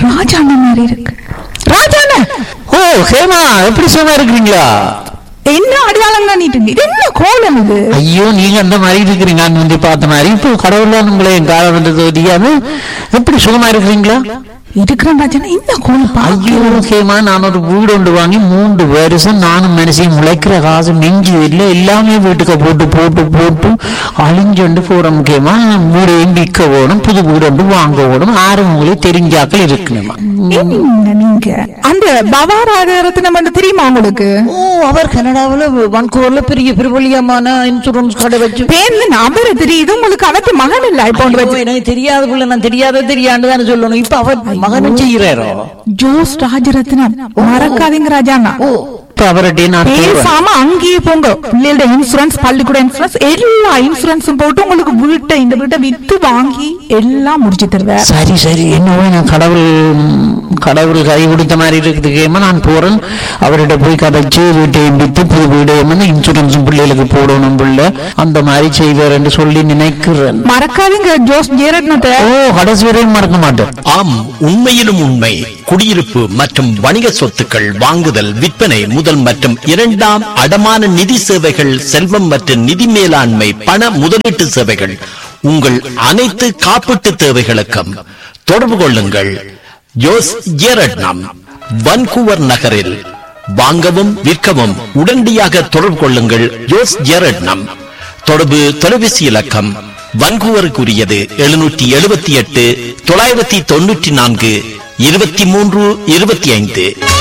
ராஜாண்ண மாதிரி இருக்கு ராஜாண்ண ஓ ஹேமா எப்படி சும்மா இருக்கிறீங்களா என்ன அடையாளம் காணிட்டு இருக்கு? இது என்ன கோலம் இது ஐயோ நீங்க அந்த மாதிரி இருக்கிறீங்க நான் வந்து பார்த்த மாதிரி இப்போ கடவுள்லாம் உங்களை என் காலம் வந்தது தெரியாம எப்படி சுகமா இருக்கிறீங்களா இருக்கிறேன் ராஜாண்ணா என்ன கோலம் ஐயோ ஹேமா நான் ஒரு வீடு ஒன்று வாங்கி மூன்று வருஷம் நானும் மனுஷன் முளைக்கிற காசு நெஞ்சு இல்லை எல்லாமே வீட்டுக்கு போட்டு போட்டு போட்டு அழிஞ்சொண்டு போற முக்கியமா வீடையும் விற்க ஓடும் புது வீடு ஒன்று வாங்க ஓடும் ஆறு உங்களுக்கு தெரிஞ்சாக்கள் இருக்கணுமா என்ன நீங்க அந்த பவாராகரத்தினம் வந்து தெரியுமா உங்களுக்கு ஓ அவர் கனடாவில் வான்கூவர்ல பெரிய பிரபலியமான இன்சூரன்ஸ் கடை வச்சு பேர்ந்து நபர் தெரியுது உங்களுக்கு அவத்து மகன் இல்ல இப்போ ஒன்று வச்சு எனக்கு தெரியாத புள்ள நான் தெரியாத தெரியாண்டு தானே சொல்லணும் இப்ப அவர் மகனும் செய்யறாரோ ஜோஸ் ராஜரத்னம் மறக்காதீங்க ராஜாண்ணா இப்ப அவர்கிட்ட நான் போறேன். பேசாம அங்கேயே போங்க பிள்ளைகளோட இன்சூரன்ஸ் பள்ளிக்கூட இன்சூரன்ஸ் எல்லா இன்சூரன்ஸும் போட்டு உங்களுக்கு வீட்டை இந்த வீட்டை வித்து வாங்கி எல்லாம் முடிச்சு தருவேன் சரி சரி என்னவோ நான் கடவுள் கடவுள் கை கொடுத்த மாதிரி இருக்குதுக்கேமா நான் போறேன் அவர்கிட்ட போய் கதைச்சு வீட்டையும் வித்து புது வீடு இன்சூரன்ஸ் பிள்ளைகளுக்கு போடணும் பிள்ளை அந்த மாதிரி செய்வார் என்று சொல்லி நினைக்கிறேன் மறக்காதீங்க ஜோஸ் ஜெயரத்னத்தை ஓ கடைசி வரையும் மறக்க மாட்டேன் ஆம் உண்மையிலும் உண்மை குடியிருப்பு மற்றும் வணிக சொத்துக்கள் வாங்குதல் விற்பனை முதல் மற்றும் இரண்டாம் அடமான நிதி சேவைகள் செல்வம் மற்றும் நிதி மேலாண்மை பண முதலீட்டு சேவைகள் உங்கள் அனைத்து காப்பீட்டு தேவைகளுக்கும் தொடர்பு கொள்ளுங்கள் ஜோஸ் ஜேரட்னம் வன்கூவர் நகரில் வாங்கவும் விற்கவும் உடனடியாக தொடர்பு கொள்ளுங்கள் ஜோஸ் ஜேரட்னம் தொடர்பு தொலைபேசி இலக்கம் வன்கூவருக்குரியது எழுநூற்றி எழுபத்தி எட்டு தொள்ளாயிரத்தி தொண்ணூற்றி நான்கு இருபத்தி மூன்று இருபத்தி ஐந்து